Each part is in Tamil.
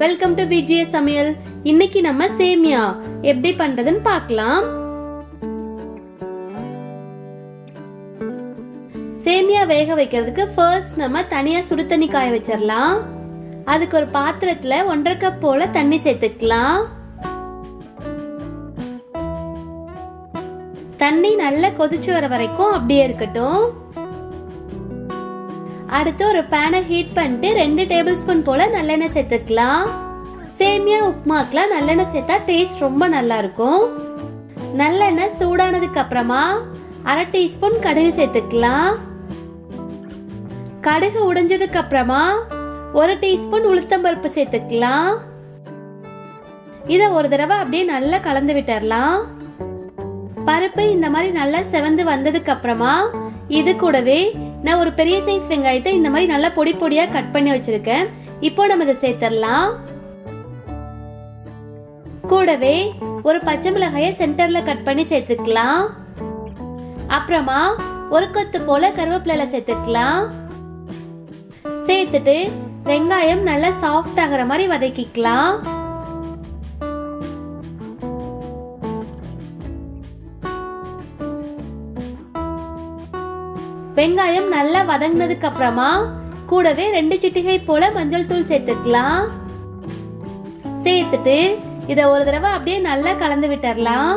வெல்கம் டு விஜய சமையல் இன்னைக்கு நம்ம சேமியா எப்படி பண்றதுன்னு பார்க்கலாம் சேமியா வேக வைக்கிறதுக்கு ஃபர்ஸ்ட் நம்ம தனியா சுடு தண்ணி காய வச்சிடலாம் அதுக்கு ஒரு பாத்திரத்துல ஒன்றரை கப் போல தண்ணி சேர்த்துக்கலாம் தண்ணி நல்லா கொதிச்சு வர வரைக்கும் அப்படியே இருக்கட்டும் அடுத்து ஒரு பேனை ஹீட் பண்ணிட்டு ரெண்டு டேபிள் ஸ்பூன் போல நல்லெண்ணெய் சேர்த்துக்கலாம் சேமியா உப்புமாக்கெல்லாம் நல்லெண்ணெய் சேர்த்தா டேஸ்ட் ரொம்ப நல்லா இருக்கும் நல்லெண்ணெய் சூடானதுக்கு அப்புறமா அரை டீஸ்பூன் கடுகு சேர்த்துக்கலாம் கடுகு உடைஞ்சதுக்கு அப்புறமா ஒரு டீஸ்பூன் உளுத்தம்பருப்பு சேர்த்துக்கலாம் இத ஒரு தடவை அப்படியே நல்லா கலந்து விட்டுறலாம் பருப்பு இந்த மாதிரி நல்லா செவந்து வந்ததுக்கு அப்புறமா இது கூடவே நான் ஒரு பெரிய சைஸ் வெங்காயத்தை இந்த மாதிரி நல்லா பொடி பொடியா கட் பண்ணி வச்சிருக்கேன் இப்போ நம்ம இதை சேர்த்துடலாம் கூடவே ஒரு பச்சை மிளகாய சென்டர்ல கட் பண்ணி சேர்த்துக்கலாம் அப்புறமா ஒரு கொத்து போல கருவேப்பிலை சேர்த்துக்கலாம் சேர்த்துட்டு வெங்காயம் நல்லா சாஃப்ட் ஆகிற மாதிரி வதக்கிக்கலாம் வெங்காயம் நல்லா வதங்கினதுக்கு அப்புறமா கூடவே ரெண்டு சிட்டிகை போல மஞ்சள் தூள் சேர்த்துக்கலாம் சேர்த்துட்டு இத ஒரு தடவை அப்படியே நல்லா கலந்து விட்டுறலாம்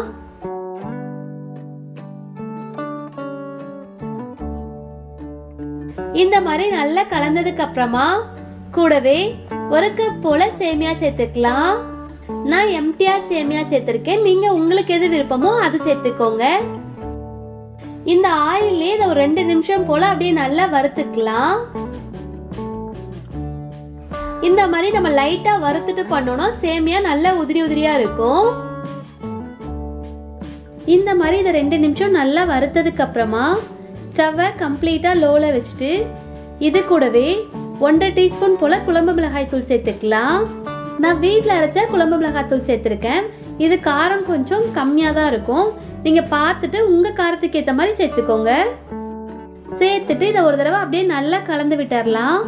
இந்த மாதிரி நல்லா கலந்ததுக்கு அப்புறமா கூடவே ஒரு கப் போல சேமியா சேர்த்துக்கலாம் நான் எம்டிஆர் சேமியா சேர்த்திருக்கேன் நீங்க உங்களுக்கு எது விருப்பமோ அது சேர்த்துக்கோங்க இந்த ஆயிலே இதை ஒரு ரெண்டு நிமிஷம் போல அப்படியே நல்லா வறுத்துக்கலாம் இந்த மாதிரி நம்ம லைட்டா வறுத்துட்டு பண்ணோம்னா சேமியா நல்லா உதிரி உதிரியா இருக்கும் இந்த மாதிரி இதை ரெண்டு நிமிஷம் நல்லா வறுத்ததுக்கு அப்புறமா ஸ்டவ்வை கம்ப்ளீட்டா லோல வச்சுட்டு இது கூடவே ஒன்றரை டீஸ்பூன் போல குழம்பு மிளகாய் தூள் சேர்த்துக்கலாம் நான் வீட்டில் அரைச்ச குழம்பு மிளகாய் தூள் சேர்த்துருக்கேன் இது காரம் கொஞ்சம் கம்மியாக தான் இருக்கும் நீங்க பார்த்துட்டு உங்க காரத்துக்கு ஏத்த மாதிரி சேர்த்துக்கோங்க சேர்த்துட்டு இதை ஒரு தடவை அப்படியே நல்லா கலந்து விட்டுறலாம்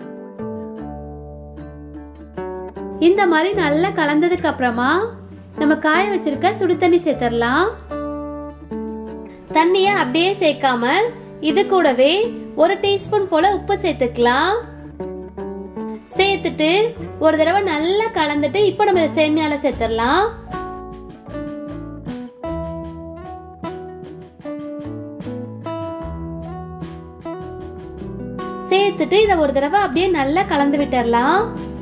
இந்த மாதிரி நல்லா கலந்ததுக்கு அப்புறமா நம்ம காய வச்சிருக்க சுடு தண்ணி சேர்த்துடலாம் தண்ணிய அப்படியே சேர்க்காம இது கூடவே ஒரு டீஸ்பூன் போல உப்பு சேர்த்துக்கலாம் சேர்த்துட்டு ஒரு தடவை நல்லா கலந்துட்டு இப்போ நம்ம சேமியால சேர்த்துடலாம் சேர்த்துட்டு இதை ஒரு தடவை அப்படியே நல்லா கலந்து விட்டுறலாம்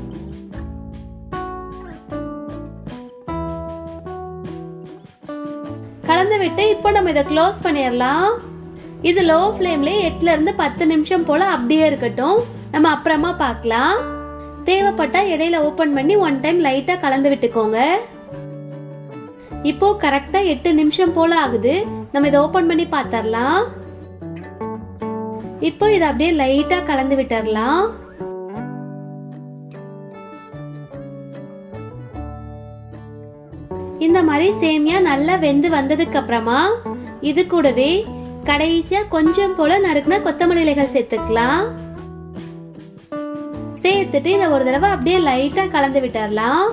கலந்து விட்டு இப்போ நம்ம இதை க்ளோஸ் பண்ணிடலாம் இது லோ ஃப்ளேம்ல எட்டுல இருந்து பத்து நிமிஷம் போல அப்படியே இருக்கட்டும் நம்ம அப்புறமா பார்க்கலாம் தேவைப்பட்டா இடையில ஓபன் பண்ணி ஒன் டைம் லைட்டா கலந்து விட்டுக்கோங்க இப்போ கரெக்டா எட்டு நிமிஷம் போல ஆகுது நம்ம இதை ஓபன் பண்ணி பார்த்தரலாம் இப்போ இதை அப்படியே லைட்டா கலந்து விட்டுறலாம் இந்த மாதிரி சேமியா நல்லா வெந்து வந்ததுக்கு அப்புறமா இது கூடவே கடைசியா கொஞ்சம் போல நறுக்குனா கொத்தமல்லி இலைகள் சேர்த்துக்கலாம் சேர்த்துட்டு இதை ஒரு தடவை அப்படியே லைட்டா கலந்து விட்டுறலாம்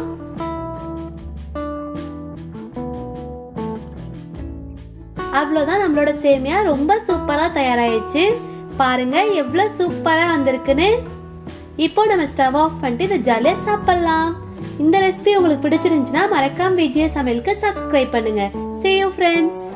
அவ்வளவுதான் நம்மளோட சேமியா ரொம்ப சூப்பரா தயாராயிடுச்சு பாருங்க எவ்வளவு சூப்பரா வந்திருக்குன்னு இப்போ நம்ம ஸ்டவ் ஆஃப் பண்ணிட்டு இதை ஜாலியா சாப்பிடலாம் இந்த ரெசிபி உங்களுக்கு பிடிச்சிருந்துச்சுன்னா மறக்காம விஜய சமையலுக்கு சப்ஸ்கிரைப் பண்ணுங்க see you friends